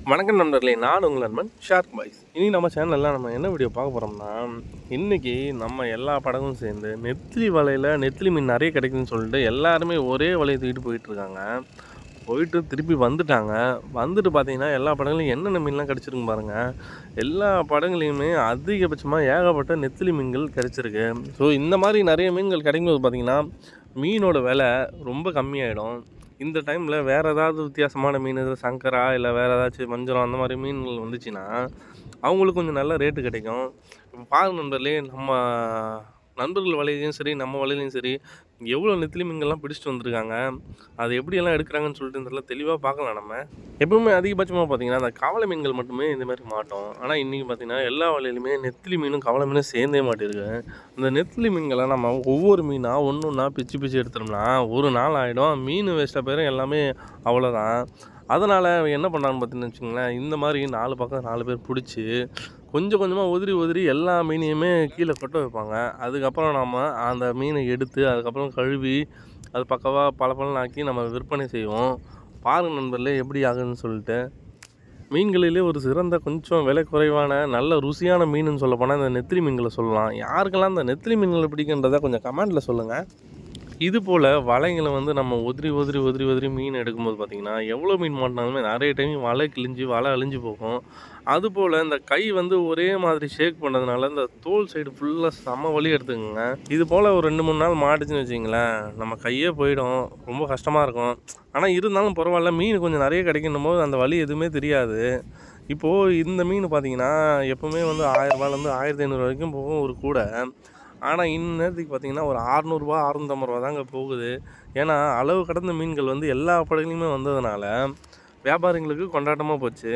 வணக்கம் நண்பர்களே நான் உங்கள் நண்பன் ஷார்க் பாய்ஸ் இனி நம்ம சேனலில் நம்ம என்ன வீடியோ பார்க்க போகிறோம்னா இன்றைக்கி நம்ம எல்லா படகும் சேர்ந்து நெத்திலி வலையில் நெத்திலி மீன் நிறைய கிடைக்குதுன்னு சொல்லிட்டு எல்லாருமே ஒரே வலையை தூக்கிட்டு போயிட்டுருக்காங்க போயிட்டு திருப்பி வந்துட்டாங்க வந்துட்டு பார்த்தீங்கன்னா எல்லா படங்களையும் என்னென்ன மீன்லாம் கிடச்சிருக்கு பாருங்கள் எல்லா படங்களையுமே அதிகபட்சமாக ஏகப்பட்ட நெத்திலி மீன்கள் கிடச்சிருக்கு ஸோ இந்த மாதிரி நிறைய மீன்கள் கிடைக்கும்போது பார்த்தீங்கன்னா மீனோட விலை ரொம்ப கம்மியாயிடும் இந்த டைமில் வேறு ஏதாவது வித்தியாசமான மீன் இது சங்கரா இல்லை வேறு ஏதாச்சும் வஞ்சரம் அந்த மாதிரி மீன்கள் வந்துச்சுன்னா அவங்களுக்கு கொஞ்சம் நல்ல ரேட்டு கிடைக்கும் இப்போ பாருங்க நண்பர்களே நம்ம நண்பர்கள் வலையிலையும் சரி நம்ம வலையிலையும் சரி எவ்வளோ நெத்திலி மீன்கள்லாம் பிடிச்சிட்டு வந்திருக்காங்க அது எப்படியெல்லாம் எடுக்கிறாங்கன்னு சொல்லிட்டு இதெல்லாம் தெளிவாக பார்க்கலாம் நம்ம எப்பவுமே அதிகபட்சமாக பார்த்தீங்கன்னா அந்த கவலை மீன்கள் மட்டுமே இந்த மாதிரி மாட்டோம் ஆனால் இன்றைக்கி பார்த்தீங்கன்னா எல்லா வலையிலுமே நெத்திலி மீனும் கவலை மீனும் சேர்ந்தே மாட்டிருக்கு அந்த நெத்திலி மீன்களை நம்ம ஒவ்வொரு மீனாக ஒன்று ஒன்றா பிச்சு பிச்சு எடுத்தோம்னா ஒரு நாள் ஆகிடும் மீன் வேஸ்ட்டாக போயிடும் எல்லாமே அவ்வளோதான் அதனால் என்ன பண்ணான்னு பார்த்தீங்கன்னு வச்சுங்களேன் இந்த மாதிரி நாலு பக்கம் நாலு பேர் பிடிச்சி கொஞ்சம் கொஞ்சமாக உதிரி உதிரி எல்லா மீனையுமே கீழே கொட்ட வைப்பாங்க அதுக்கப்புறம் நம்ம அந்த மீனை எடுத்து அதுக்கப்புறம் கழுவி அது பக்கவாக பல ஆக்கி நம்ம விற்பனை செய்வோம் பாருங்க நண்பர்களே எப்படி ஆகுதுன்னு சொல்லிட்டு மீன்களிலே ஒரு சிறந்த கொஞ்சம் விலை குறைவான நல்ல ருசியான மீனுன்னு சொல்ல போனால் இந்த நெத்திலி மீன்களை சொல்லலாம் யாருக்கெல்லாம் இந்த நெத்திலி மீன்களை பிடிக்குன்றதை கொஞ்சம் கமெண்ட்டில் சொல்லுங்கள் இது போல் வலைங்களை வந்து நம்ம உதிரி உதிரி உதிரி உதிரி மீன் எடுக்கும்போது பார்த்திங்கன்னா எவ்வளோ மீன் மாட்டினாலுமே நிறைய டைம் வலை கிழிஞ்சு வலை அழிஞ்சு போகும் அதுபோல் இந்த கை வந்து ஒரே மாதிரி ஷேக் பண்ணதுனால இந்த தோல் சைடு ஃபுல்லாக செம்ம வலி எடுத்துக்கோங்க இது போல் ஒரு ரெண்டு மூணு நாள் மாட்டுச்சுன்னு வச்சிங்களேன் நம்ம கையே போயிடும் ரொம்ப கஷ்டமாக இருக்கும் ஆனால் இருந்தாலும் பரவாயில்ல மீன் கொஞ்சம் நிறைய கிடைக்கணும் போது அந்த வலி எதுவுமே தெரியாது இப்போது இந்த மீன் பார்த்தீங்கன்னா எப்போவுமே வந்து ஆயிரரூபாலேருந்து ஆயிரத்தி ஐநூறு வரைக்கும் போகும் ஒரு கூடை ஆனால் இந்நேரத்துக்கு பார்த்தீங்கன்னா ஒரு அறநூறுபா அறநூற்றம்பது ரூபா தாங்க போகுது ஏன்னா அளவு கடந்த மீன்கள் வந்து எல்லா படகுலையுமே வந்ததுனால வியாபாரிங்களுக்கு கொண்டாட்டமாக போச்சு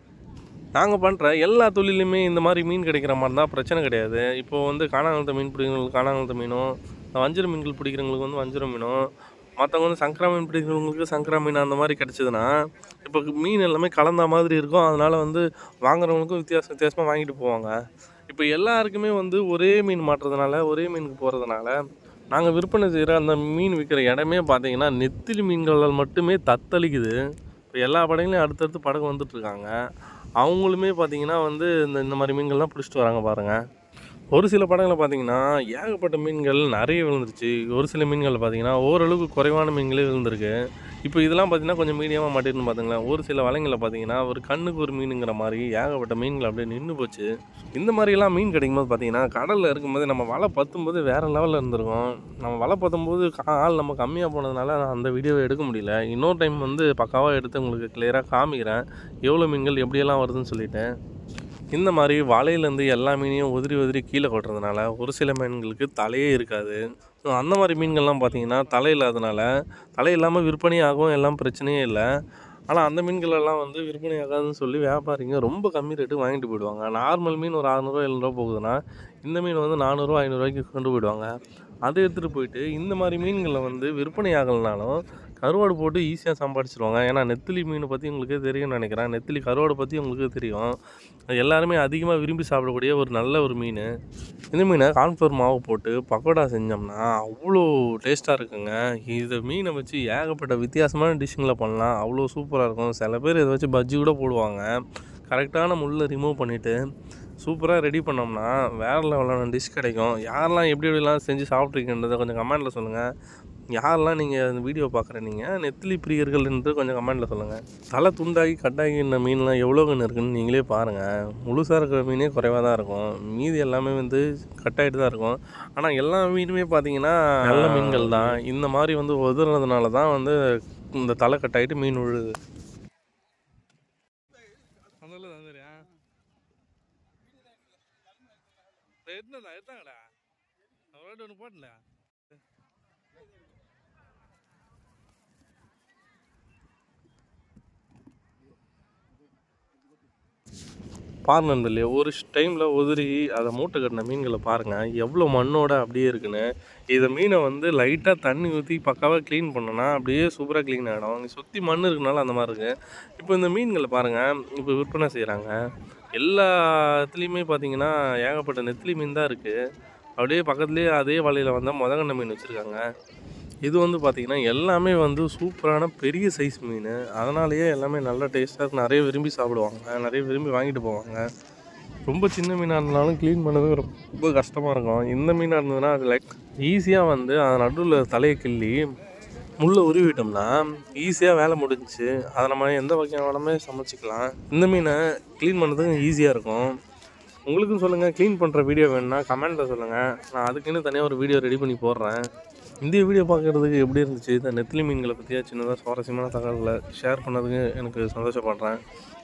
நாங்கள் பண்ணுற எல்லா தொழிலையுமே இந்த மாதிரி மீன் கிடைக்கிற மாதிரி தான் பிரச்சனை கிடையாது இப்போது வந்து காணாங்கலத்த மீன் பிடிக்கிறவங்களுக்கு காணாங்கலத்த மீனும் வஞ்சிர மீன்கள் பிடிக்கிறவங்களுக்கு வந்து வஞ்சிர மீனும் மற்றவங்க வந்து சங்கரா மீன் பிடிக்கிறவங்களுக்கு சங்கரா மீன் அந்த மாதிரி கிடச்சிதுன்னா இப்போ மீன் எல்லாமே கலந்த மாதிரி இருக்கும் அதனால் வந்து வாங்குறவங்களுக்கும் வித்தியாச வித்தியாசமாக வாங்கிட்டு போவாங்க இப்போ எல்லாருக்குமே வந்து ஒரே மீன் மாட்டுறதுனால ஒரே மீனுக்கு போகிறதுனால நாங்கள் விற்பனை செய்கிற அந்த மீன் விற்கிற இடமே பார்த்தீங்கன்னா நெத்திலி மீன்களால் மட்டுமே தத்தளிக்குது இப்போ எல்லா படகுலையும் அடுத்தடுத்து படகு வந்துட்டுருக்காங்க அவங்களுமே பார்த்தீங்கன்னா வந்து இந்த இந்த மாதிரி மீன்கள்லாம் பிடிச்சிட்டு வராங்க பாருங்கள் ஒரு சில படங்களில் பார்த்தீங்கன்னா ஏகப்பட்ட மீன்கள் நிறைய விழுந்துருச்சு ஒரு சில மீன்கள் பார்த்தீங்கன்னா ஓரளவுக்கு குறைவான மீன்களே விழுந்திருக்கு இப்போ இதெல்லாம் பார்த்தீங்கன்னா கொஞ்சம் மீடியமாக மாட்டிருன்னு பார்த்துங்களேன் ஒரு சில வலைங்களில் பார்த்தீங்கன்னா ஒரு கண்ணுக்கு ஒரு மீனுங்கிற மாதிரி ஏகப்பட்ட மீன்கள் அப்படியே நின்று போச்சு இந்த மாதிரிலாம் மீன் கிடைக்கும்போது பார்த்தீங்கன்னா கடலில் இருக்கும்போது நம்ம வலை பத்தும்போது வேறு லெவலில் இருந்திருக்கும் நம்ம வலை பத்தும்போது ஆள் நம்ம கம்மியாக போனதுனால நான் அந்த வீடியோவை எடுக்க முடியல இன்னொரு டைம் வந்து பக்காவாக எடுத்து உங்களுக்கு கிளியராக காமிக்கிறேன் எவ்வளோ மீன்கள் எப்படியெல்லாம் வருதுன்னு சொல்லிட்டு இந்த மாதிரி வலையிலேருந்து எல்லா மீனையும் உதிரி உதிரி கீழே கொட்டுறதுனால ஒரு சில மீன்களுக்கு தலையே இருக்காது ஸோ அந்த மாதிரி மீன்கள்லாம் பார்த்தீங்கன்னா தலை இல்லாதனால தலை இல்லாமல் விற்பனை ஆகும் எல்லாம் பிரச்சனையே இல்லை ஆனால் அந்த மீன்கள் எல்லாம் வந்து விற்பனை ஆகாதுன்னு சொல்லி வியாபாரிங்க ரொம்ப கம்மி ரேட்டு வாங்கிட்டு போயிடுவாங்க நார்மல் மீன் ஒரு அறநூறுவா எழுநூறுவா போகுதுன்னா இந்த மீன் வந்து நானூறுரூவா ஐநூறுரூவாய்க்கு கொண்டு போயிடுவாங்க அதை எடுத்துகிட்டு போயிட்டு இந்த மாதிரி மீன்களை வந்து விற்பனை ஆகலைனாலும் கருவாடு போட்டு ஈஸியாக சம்பாதிச்சிருவாங்க ஏன்னா நெத்திலி மீன் பற்றி உங்களுக்கே தெரியும்னு நினைக்கிறேன் நெத்திலி கருவாடு பற்றி உங்களுக்கு தெரியும் அது எல்லாருமே அதிகமாக விரும்பி சாப்பிடக்கூடிய ஒரு நல்ல ஒரு மீன் இந்த மீனை கான்ஃப்ளவர் மாவு போட்டு பக்கோடா செஞ்சோம்னா அவ்வளோ டேஸ்ட்டாக இருக்குங்க இந்த மீனை வச்சு ஏகப்பட்ட வித்தியாசமான டிஷ்ஷுங்களை பண்ணலாம் அவ்வளோ சூப்பராக இருக்கும் சில பேர் இதை வச்சு பஜ்ஜி கூட போடுவாங்க கரெக்டான முள்ளை ரிமூவ் பண்ணிவிட்டு சூப்பராக ரெடி பண்ணோம்னா வேறு லெவலான டிஷ் கிடைக்கும் யாரெல்லாம் எப்படி எப்படிலாம் செஞ்சு சாப்பிட்ருக்கீன்றதை கொஞ்சம் கமெண்ட்டில் சொல்லுங்கள் யாரெல்லாம் நீங்கள் அந்த வீடியோ பார்க்குற நீங்கள் நெத்திலி பிரியர்கள் என்று கொஞ்சம் கமெண்ட்டில் சொல்லுங்கள் தலை துண்டாகி கட்டாகி இந்த மீன்லாம் எவ்வளோ கன்று இருக்குன்னு நீங்களே பாருங்கள் முழுசாக இருக்கிற மீனே குறைவாக தான் இருக்கும் மீதி எல்லாமே வந்து கட்டாயிட்டு தான் இருக்கும் ஆனால் எல்லா மீனுமே பார்த்தீங்கன்னா நல்ல மீன்கள் தான் இந்த மாதிரி வந்து உதறதுனால தான் வந்து இந்த தலை கட்டாயிட்டு மீன் விழுது என்னடா எடுத்தாங்கடா அவரோட ஒன்று போட்டல பாருங்க நண்பர்களே ஒரு டைமில் உதிரி அதை மூட்டை கட்டின மீன்களை பாருங்கள் எவ்வளோ மண்ணோட அப்படியே இருக்குன்னு இதை மீனை வந்து லைட்டாக தண்ணி ஊற்றி பக்காவாக க்ளீன் பண்ணோன்னா அப்படியே சூப்பராக க்ளீன் ஆகிடும் நீ சுற்றி மண் இருக்கனால அந்த மாதிரி இருக்குது இப்போ இந்த மீன்களை பாருங்கள் இப்போ விற்பனை செய்கிறாங்க எல்லா இடத்துலையுமே பார்த்தீங்கன்னா ஏகப்பட்ட நெத்திலி மீன் தான் இருக்குது அப்படியே பக்கத்துலேயே அதே வலையில் வந்தால் முதங்கண்ண மீன் வச்சுருக்காங்க இது வந்து பார்த்திங்கன்னா எல்லாமே வந்து சூப்பரான பெரிய சைஸ் மீன் அதனாலேயே எல்லாமே நல்ல டேஸ்ட்டாக நிறைய விரும்பி சாப்பிடுவாங்க நிறைய விரும்பி வாங்கிட்டு போவாங்க ரொம்ப சின்ன மீனாக இருந்தாலும் க்ளீன் பண்ணது ரொம்ப கஷ்டமாக இருக்கும் இந்த மீனாக இருந்ததுன்னா அது லைக் ஈஸியாக வந்து அது நடுவில் தலையை கிள்ளி முள்ளை உருவிட்டோம்னா ஈஸியாக வேலை முடிஞ்சுச்சு அதை நம்ம எந்த வகையான வேணுமே சமைச்சிக்கலாம் இந்த மீனை க்ளீன் பண்ணுறதுக்கு ஈஸியாக இருக்கும் உங்களுக்கும் சொல்லுங்கள் க்ளீன் பண்ணுற வீடியோ வேணும்னா கமெண்ட்டில் சொல்லுங்கள் நான் அதுக்குன்னு தனியாக ஒரு வீடியோ ரெடி பண்ணி போடுறேன் இந்த வீடியோ பார்க்குறதுக்கு எப்படி இருந்துச்சு இந்த நெத்திலி மீன்களை பற்றியா சின்னதாக சுவாரஸ்யமான தகவல்களை ஷேர் பண்ணதுக்கு எனக்கு சந்தோஷப்படுறேன்